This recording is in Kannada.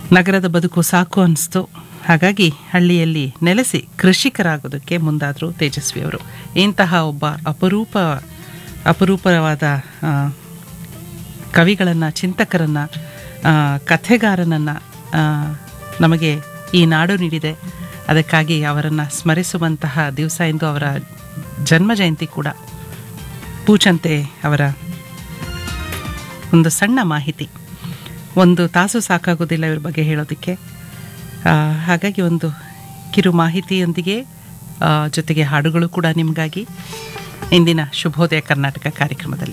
ನಗರದ ಬದುಕು ಸಾಕು ಅನಿಸ್ತು ಹಾಗಾಗಿ ಹಳ್ಳಿಯಲ್ಲಿ ನೆಲೆಸಿ ಕೃಷಿಕರಾಗೋದಕ್ಕೆ ಮುಂದಾದರು ತೇಜಸ್ವಿ ಅವರು ಇಂತಹ ಒಬ್ಬ ಅಪರೂಪ ಅಪರೂಪವಾದ ಆ, ಕವಿಗಳನ್ನು ಚಿಂತಕರನ್ನು ಕಥೆಗಾರನನ್ನು ನಮಗೆ ಈ ನಾಡು ನೀಡಿದೆ ಅದಕ್ಕಾಗಿ ಅವರನ್ನು ಸ್ಮರಿಸುವಂತಹ ದಿವಸ ಎಂದು ಅವರ ಜನ್ಮ ಜಯಂತಿ ಕೂಡ ಪೂಚಂತೆ ಅವರ ಒಂದು ಸಣ್ಣ ಮಾಹಿತಿ ಒಂದು ತಾಸು ಸಾಕಾಗೋದಿಲ್ಲ ಇವ್ರ ಬಗ್ಗೆ ಹೇಳೋದಕ್ಕೆ ಆ, ಹಾಗಾಗಿ ಒಂದು ಕಿರು ಮಾಹಿತಿಯೊಂದಿಗೆ ಆ, ಜೊತೆಗೆ ಹಾಡುಗಳು ಕೂಡ ನಿಮಗಾಗಿ ಇಂದಿನ ಶುಭೋದಯ ಕರ್ನಾಟಕ ಕಾರ್ಯಕ್ರಮದಲ್ಲಿ